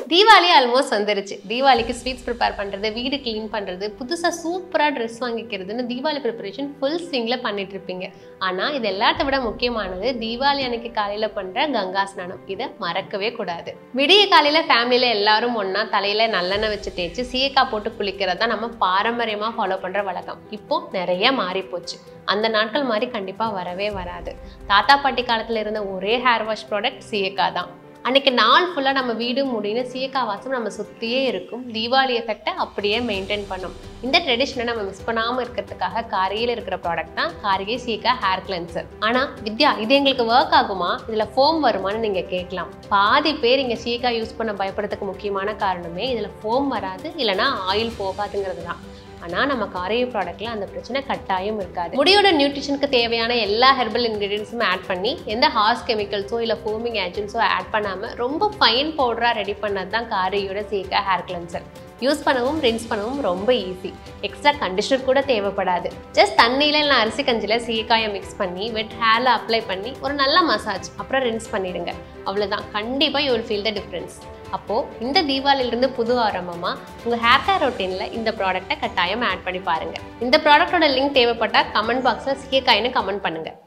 Deepavali almost வந்துருச்சு தீபாவளிக்கு sweets prepare பண்ணுறது வீடு க்ளீன் பண்ணுறது புதுசாக சூப்பராக ட்ரெஸ் வாங்கிக்கிறதுன்னு தீபாவளி ப்ரிப்பரேஷன் ஃபுல் ஸ்விங்கில் பண்ணிட்டு இருப்பீங்க ஆனால் இது எல்லாத்த விட முக்கியமானது தீபாவளி அன்னைக்கு காலையில் பண்ணுற கங்கா ஸ்நானம் இதை மறக்கவே கூடாது விடிய காலையில் ஃபேமிலியில் எல்லாரும் ஒன்றா தலையில் நல்லெண்ணெய் வச்சு தேய்ச்சி சீயக்காய் போட்டு குளிக்கிறது தான் நம்ம பாரம்பரியமாக ஃபாலோ பண்ணுற வழக்கம் இப்போ நிறைய மாறி போச்சு அந்த நாட்கள் மாதிரி கண்டிப்பாக வரவே வராது தாத்தா பாட்டி காலத்தில் இருந்த ஒரே ஹேர் வாஷ் ப்ராடக்ட் சீயக்காய் தான் அன்னைக்கு நாள் ஃபுல்லாக நம்ம வீடு முடின்னு சீயக்காய் வாசம் நம்ம சுற்றியே இருக்கும் தீபாவளி எஃபெக்டை அப்படியே மெயின்டைன் பண்ணும் இந்த ட்ரெடிஷனை நம்ம மிஸ் பண்ணாமல் இருக்கிறதுக்காக காரியில் இருக்கிற ப்ராடக்ட் தான் காரிகை சீயக்காய் ஹேர் கிளென்சர் ஆனால் வித்யா இது எங்களுக்கு ஒர்க் ஆகுமா இதில் ஃபோம் வருமான்னு நீங்கள் கேட்கலாம் பாதி பேர் இங்கே சீயக்காய் யூஸ் பண்ண பயப்படுறதுக்கு முக்கியமான காரணமே இதில் ஃபோம் வராது இல்லைனா ஆயில் போகாதுங்கிறது தான் ஆனால் நம்ம காரிய ப்ராடக்ட்ல அந்த பிரச்சனை கட்டாயம் இருக்காது முடியோட நியூட்ரிஷனுக்கு தேவையான எல்லா ஹெர்பல் இன்க்ரீடியன்ஸும் ஆட் பண்ணி எந்த ஹார்ஸ் கெமிக்கல்ஸோ இல்லை ஃபோமிங் ஏஜென்ட்ஸோ ஆட் பண்ணாமல் ரொம்ப ஃபைன் பவுடராக ரெடி பண்ணது தான் காரியோட சீக்கா ஹேர் கிளென்சர் யூஸ் பண்ணவும் ரின்ஸ் பண்ணவும் ரொம்ப ஈஸி எக்ஸ்ட்ரா கண்டிஷனர் கூட தேவைப்படாது ஜஸ்ட் தண்ணியில் இல்லை அரிசி கஞ்சியில் சீக்காயை மிக்ஸ் பண்ணி வெட் ஹேரில் அப்ளை பண்ணி ஒரு நல்ல மசாஜ் அப்புறம் ரின்ஸ் பண்ணிடுங்க அவ்வளோதான் கண்டிப்பாக you will feel the difference அப்போது இந்த தீபாவளியிலிருந்து புது ஆரம்பமாக உங்கள் ஹேர் கேர் ரொட்டீனில் இந்த ப்ராடக்ட்டை கட்டாயம் ஆட் பண்ணி பாருங்கள் இந்த ப்ராடக்ட்டோட லிங்க் தேவைப்பட்டால் கமெண்ட் பாக்ஸில் சீக்காயின்னு கமெண்ட் பண்ணுங்கள்